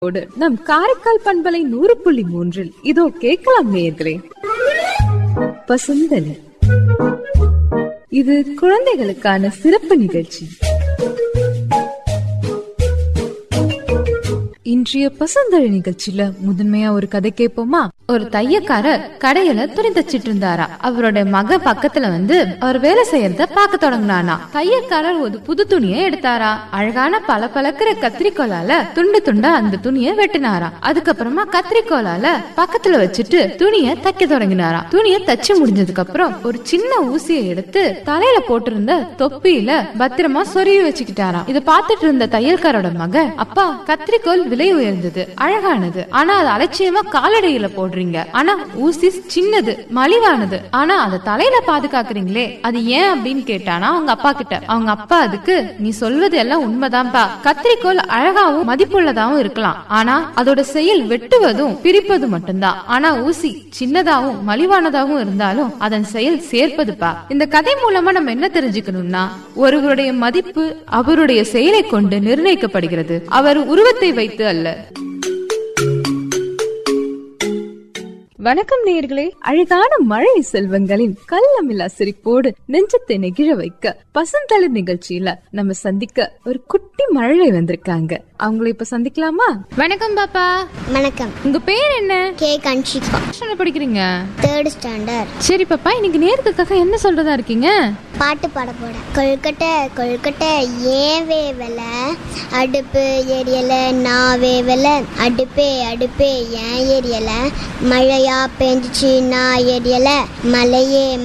ஓடு நம் காரைக்கால் பண்பலை நூறு புள்ளி மூன்றில் இதோ கேட்கலாம் நேயர்களே பசுந்தலி இது குழந்தைகளுக்கான சிறப்பு நிகழ்ச்சி இன்றைய பசுந்தழி நிகழ்ச்சியில முதன்மையா ஒரு கதை கேட்போமா ஒரு தையக்காரர் கடையில துணி தச்சிட்டு இருந்தாரா அவரோட மக பக்கத்துல வந்து அவர் வேலை செய்யறத பார்க்க தொடங்கினானா தையக்காரர் ஒரு புது துணியை எடுத்தாரா அழகான பல பழக்கிற கத்திரிக்கோலால துண்டு துண்டா அந்த துணியை வெட்டினாரா அதுக்கப்புறமா கத்திரிக்கோலால பக்கத்துல வச்சுட்டு துணியை தைக்க தொடங்கினாரா துணியை தச்சு முடிஞ்சதுக்கு அப்புறம் ஒரு சின்ன ஊசியை எடுத்து தலையில போட்டிருந்த தொப்பியில பத்திரமா சொருகி வச்சுக்கிட்டாராம் இதை பார்த்துட்டு இருந்த தையல்காரோட மக அப்பா கத்திரிக்கோல் விலை உயர்ந்தது அழகானது ஆனா அது அலட்சியமா காலடையில போடுறீங்க ஆனா ஊசி சின்னது மலிவானது ஆனா அதை தலையில பாதுகாக்கிறீங்களே அது ஏன் அப்படின்னு கேட்டானா அவங்க அப்பா கிட்ட அவங்க அப்பா அதுக்கு நீ சொல்வது எல்லாம் உண்மைதான்ப்பா கத்திரிக்கோல் அழகாவும் மதிப்புள்ளதாவும் இருக்கலாம் ஆனா அதோட செயல் வெட்டுவதும் பிரிப்பதும் மட்டும்தான் ஆனா ஊசி சின்னதாவும் மலிவானதாகவும் இருந்தாலும் அதன் செயல் சேர்ப்பதுப்பா இந்த கதை மூலமா நம்ம என்ன தெரிஞ்சுக்கணும்னா ஒருவருடைய மதிப்பு அவருடைய செயலை கொண்டு நிர்ணயிக்கப்படுகிறது அவர் உருவத்தை வைத்து அல்ல வணக்கம் நேயர்களே அழகான மழை செல்வங்களின் கள்ளமில்லா சிரிப்போடு நெஞ்சத்தை நெகிழ வைக்க பசுந்தளிர் நிகழ்ச்சியில நம்ம சந்திக்க ஒரு குட்டி மழை வந்திருக்காங்க அவங்கள இப்ப சந்திக்கலாமா வணக்கம் பாப்பா வணக்கம் உங்க பேர் என்ன கே கன்ஷிகா என்ன படிக்கிறீங்க தேர்ட் ஸ்டாண்டர்ட் சரி பாப்பா இன்னைக்கு நேருக்காக என்ன சொல்றதா இருக்கீங்க பாட்டு பாட போட கொழுக்கட்டை கொழுக்கட்டை ஏன் வேவல அடுப்பு எரியல நான் வேவல அடுப்பே அடுப்பே ஏன் எரியல மழையா பெஞ்சிச்சு நான் எரியல மலையே